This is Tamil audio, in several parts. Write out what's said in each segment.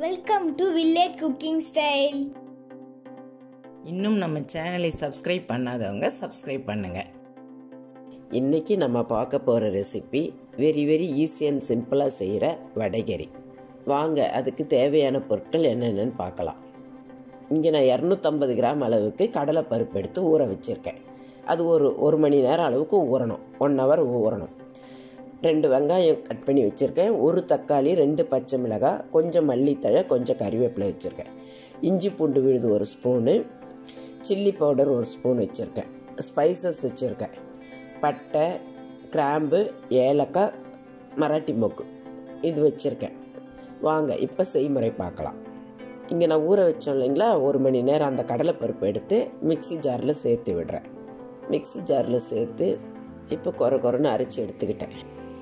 welcome to village cooking style இன்னும் நம்ம சேனலை சப்ஸ்கிரைப் பண்ணாதவங்க சப்ஸ்கிரைப் பண்ணுங்கள் இன்றைக்கி நம்ம பார்க்க போகிற recipe very very easy and சிம்பிளாக செய்கிற வடைகறி வாங்க அதுக்கு தேவையான பொருட்கள் என்னென்னு பார்க்கலாம் இங்கே நான் இரநூத்தம்பது கிராம் அளவுக்கு கடலை பருப்பு எடுத்து ஊற வச்சுருக்கேன் அது ஒரு ஒரு மணி நேரம் அளவுக்கு ஊறணும் ஒன் ஹவர் ஊறணும் ரெண்டு வெங்காயம் கட் பண்ணி வச்சுருக்கேன் ஒரு தக்காளி ரெண்டு பச்சை மிளகாய் கொஞ்சம் மல்லித்தழை கொஞ்சம் கறிவேப்பிலை வச்சுருக்கேன் இஞ்சி பூண்டு விழுது ஒரு ஸ்பூனு சில்லி பவுடர் ஒரு ஸ்பூன் வச்சுருக்கேன் ஸ்பைசஸ் வச்சுருக்கேன் பட்டை கிராம்பு ஏலக்காய் மராட்டி மொக்கு இது வச்சுருக்கேன் வாங்க இப்போ செய்முறை பார்க்கலாம் இங்கே நான் ஊற வச்சோம் இல்லைங்களா ஒரு மணி நேரம் அந்த கடலைப்பருப்பு எடுத்து மிக்ஸி ஜாரில் சேர்த்து விடுறேன் மிக்ஸி ஜாரில் சேர்த்து இப்போ குறை குறைன்னு அரைச்சி எடுத்துக்கிட்டேன்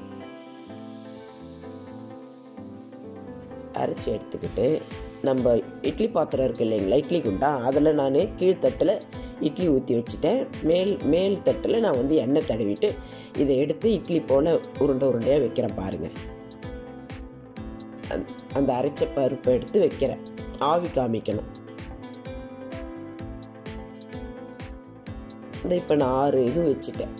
அரைச்சி எடுத்துக்கிட்டு நம்ம இட்லி பாத்திரம் இருக்கு இல்லைங்களா இட்லி குண்டா அதில் நான் கீழ்த்தட்டில் இட்லி ஊற்றி வச்சுட்டேன் மேல் மேல் தட்டில் நான் வந்து எண்ணெய் தடவிட்டு இதை எடுத்து இட்லி போல் உருண்டை உருண்டையாக வைக்கிறேன் பாருங்கள் அந்த- அந்த அரைச்ச பருப்பை எடுத்து வைக்கிறேன் ஆவி காமிக்கணும் இந்த இப்போ நான் ஆறு இது வச்சுட்டேன்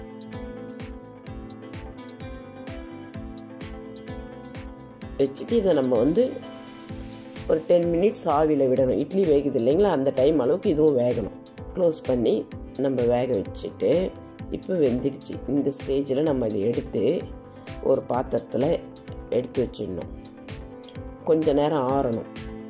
வச்சுட்டு இதை நம்ம வந்து ஒரு டென் மினிட்ஸ் ஆவியில் விடணும் இட்லி வேகுது இல்லைங்களா அந்த டைம் அளவுக்கு இதுவும் வேகணும் க்ளோஸ் பண்ணி நம்ம வேக வச்சுட்டு இப்போ வெந்துடுச்சு இந்த ஸ்டேஜில் நம்ம இதை எடுத்து ஒரு பாத்திரத்தில் எடுத்து வச்சிடணும் கொஞ்ச நேரம் ஆறணும்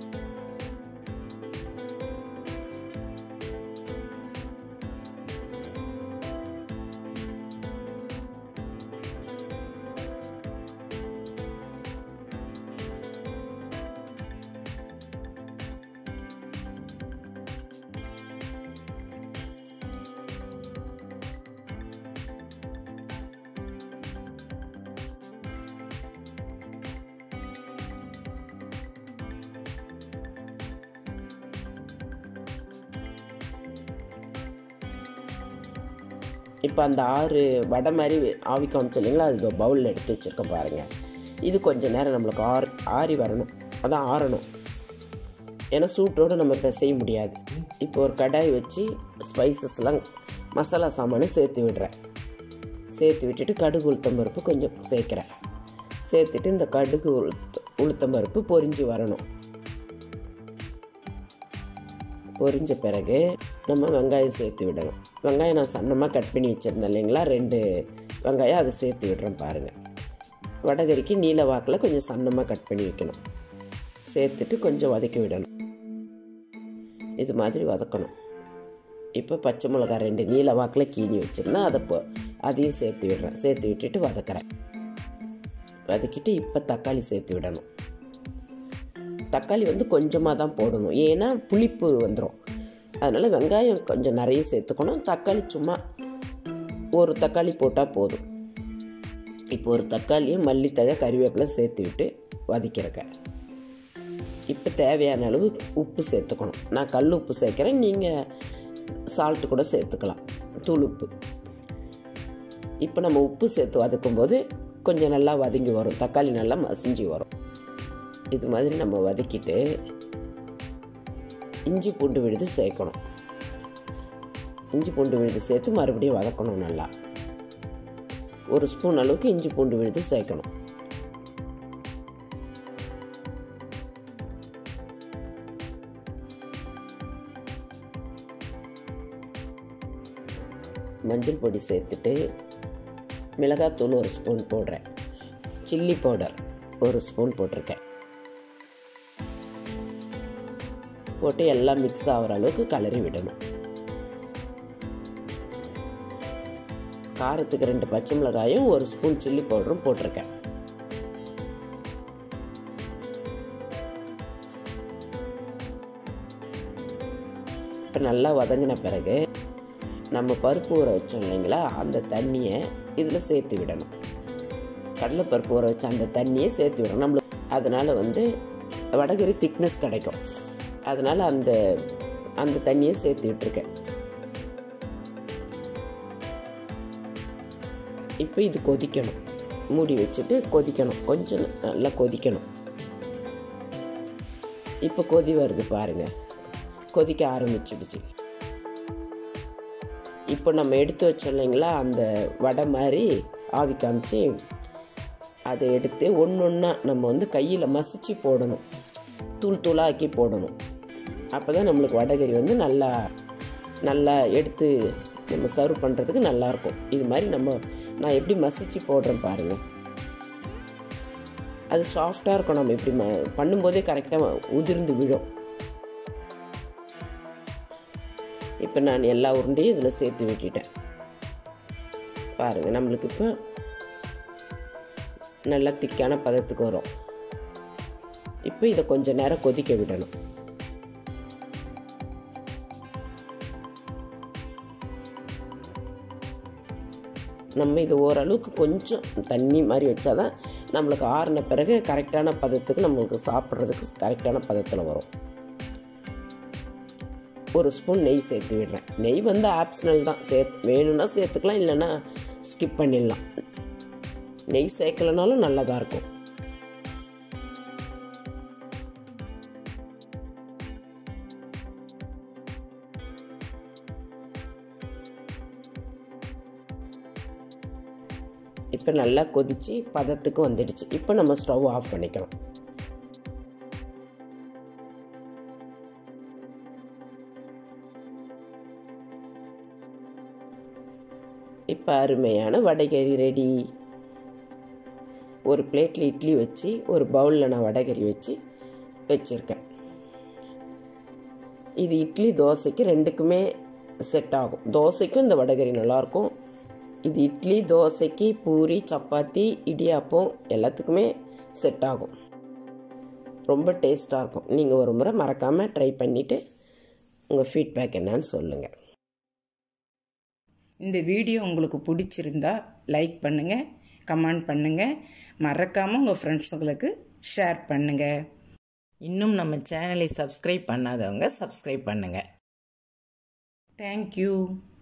இப்போ அந்த ஆறு வடை மாதிரி ஆவி காமிச்சு இல்லைங்களா அது பவுலில் எடுத்து வச்சுருக்கேன் பாருங்கள் இது கொஞ்ச நேரம் நம்மளுக்கு ஆறு ஆறி வரணும் அதான் ஆறணும் ஏன்னா சூட்டோடு நம்ம இப்போ செய்ய முடியாது இப்போ ஒரு கடாய் வச்சு ஸ்பைசஸ்லாம் மசாலா சாமானை சேர்த்து விடுறேன் சேர்த்து விட்டுட்டு கடுகு உளுத்தம் பருப்பு கொஞ்சம் சேர்க்குறேன் சேர்த்துட்டு இந்த கடுகு உளுத்த உளுத்தம் பருப்பு பொரிஞ்சு வரணும் பொரிஞ்ச பிறகு நம்ம வெங்காயம் சேர்த்து விடணும் வெங்காயம் நான் சன்னமாக கட் பண்ணி வச்சுருந்தேன் இல்லைங்களா ரெண்டு வெங்காயம் அதை சேர்த்து விடுறேன் பாருங்கள் வடகரிக்கு நீல வாக்கில் கொஞ்சம் சன்னமாக கட் பண்ணி வைக்கணும் சேர்த்துட்டு கொஞ்சம் வதக்கி விடணும் இது மாதிரி வதக்கணும் இப்போ பச்சை மிளகாய் ரெண்டு நீல வாக்கில் கீனி வச்சுருந்தேன் அதை இப்போ அதையும் சேர்த்து விடுறேன் சேர்த்து விட்டுட்டு வதக்குறேன் வதக்கிட்டு இப்போ தக்காளி சேர்த்து விடணும் தக்காளி வந்து கொஞ்சமாக தான் போடணும் ஏன்னா புளிப்பு வந்துடும் அதனால் வெங்காயம் கொஞ்சம் நிறைய சேர்த்துக்கணும் தக்காளி சும்மா ஒரு தக்காளி போட்டால் போதும் இப்போ ஒரு தக்காளியும் மல்லித்தழை கறிவேப்பிலை சேர்த்து விட்டு வதக்கிறக்க இப்போ தேவையான அளவு உப்பு சேர்த்துக்கணும் நான் கல் உப்பு சேர்க்குறேன் நீங்கள் சால்ட்டு கூட சேர்த்துக்கலாம் தூள் உப்பு இப்போ நம்ம உப்பு சேர்த்து வதக்கும்போது கொஞ்சம் நல்லா வதங்கி வரும் தக்காளி நல்லா மசிஞ்சு வரும் இது மாதிரி நம்ம வதக்கிட்டு இஞ்சி பூண்டு விழுது சேர்க்கணும் இஞ்சி பூண்டு விழுது சேர்த்து மறுபடியும் வதக்கணும் நல்லா ஒரு ஸ்பூன் அளவுக்கு இஞ்சி பூண்டு விழுது சேர்க்கணும் மஞ்சள் பொடி சேர்த்துட்டு மிளகாத்தூள் ஒரு ஸ்பூன் போடுறேன் சில்லி பவுடர் ஒரு ஸ்பூன் போட்டிருக்கேன் போட்டு எல்லாம் மிக்ஸ் ஆகிற அளவுக்கு கலரி விடணும் காரத்துக்கு ரெண்டு பச்சை மிளகாயும் ஒரு ஸ்பூன் சில்லி பவுடரும் போட்டிருக்கேன் இப்போ நல்லா வதங்கின பிறகு நம்ம பருப்பு ஊற வச்சோம் இல்லைங்களா அந்த தண்ணியை இதில் சேர்த்து விடணும் கடலைப்பருப்பு ஊற வச்ச அந்த தண்ணியை சேர்த்து விடணும் நம்மளுக்கு அதனால் வந்து வடகரி திக்னஸ் கிடைக்கும் அதனால் அந்த அந்த தண்ணியை சேர்த்து விட்டுருக்கேன் இப்போ இது கொதிக்கணும் மூடி வச்சுட்டு கொதிக்கணும் கொஞ்சம் நல்லா கொதிக்கணும் இப்போ கொதி வருது பாருங்கள் கொதிக்க ஆரம்பிச்சிடுச்சு இப்போ நம்ம எடுத்து வச்சோம் இல்லைங்களா அந்த வடை மாதிரி ஆவி காமிச்சு அதை எடுத்து ஒன்று ஒன்றா நம்ம வந்து கையில் மசிச்சு போடணும் தூள் தூளாக்கி போடணும் அப்போ தான் நம்மளுக்கு வடைகறி வந்து நல்லா நல்லா எடுத்து நம்ம சர்வ் பண்ணுறதுக்கு நல்லாயிருக்கும் இது மாதிரி நம்ம நான் எப்படி மசிச்சு போடுறேன் பாருங்கள் அது சாஃப்டாக இருக்கும் நம்ம இப்படி ம பண்ணும்போதே கரெக்டாக உதிர்ந்து விழும் இப்போ நான் எல்லா உருண்டையும் இதில் சேர்த்து விட்டுட்டேன் பாருங்கள் நம்மளுக்கு இப்போ நல்லா திக்கான பதத்துக்கு வரும் இப்போ இதை கொஞ்சம் நேரம் கொதிக்க விடணும் நம்ம இது ஓரளவுக்கு கொஞ்சம் தண்ணி மாதிரி வச்சாதான் நம்மளுக்கு ஆறின பிறகு கரெக்டான பதத்துக்கு நம்மளுக்கு சாப்பிட்றதுக்கு கரெக்டான பதத்தில் வரும் ஒரு ஸ்பூன் நெய் சேர்த்து விடுறேன் நெய் வந்து ஆப்ஷனல் தான் சே வேணும்னா சேர்த்துக்கலாம் இல்லைன்னா ஸ்கிப் பண்ணிடலாம் நெய் சேர்க்கலனாலும் நல்லதாக இருக்கும் இப்போ நல்லா கொதித்து பதத்துக்கு வந்துடுச்சு இப்போ நம்ம ஸ்டவ் ஆஃப் பண்ணிக்கலாம் இப்போ அருமையான வடைகறி ரெடி ஒரு பிளேட்டில் இட்லி வச்சு ஒரு பவுலில் நான் வடைகறி வச்சு வச்சுருக்கேன் இது இட்லி தோசைக்கு ரெண்டுக்குமே செட் ஆகும் தோசைக்கும் இந்த வடைகறி நல்லாயிருக்கும் இது இட்லி தோசைக்கு பூரி சப்பாத்தி இடியாப்பம் எல்லாத்துக்குமே செட் ஆகும் ரொம்ப டேஸ்ட்டாக இருக்கும் நீங்கள் ஒரு முறை மறக்காமல் ட்ரை பண்ணிவிட்டு உங்கள் ஃபீட்பேக் என்னன்னு சொல்லுங்கள் இந்த வீடியோ உங்களுக்கு பிடிச்சிருந்தா லைக் பண்ணுங்கள் கமெண்ட் பண்ணுங்கள் மறக்காமல் உங்கள் ஃப்ரெண்ட்ஸுங்களுக்கு ஷேர் பண்ணுங்கள் இன்னும் நம்ம சேனலை சப்ஸ்கிரைப் பண்ணாதவங்க சப்ஸ்கிரைப் பண்ணுங்கள் தேங்க்யூ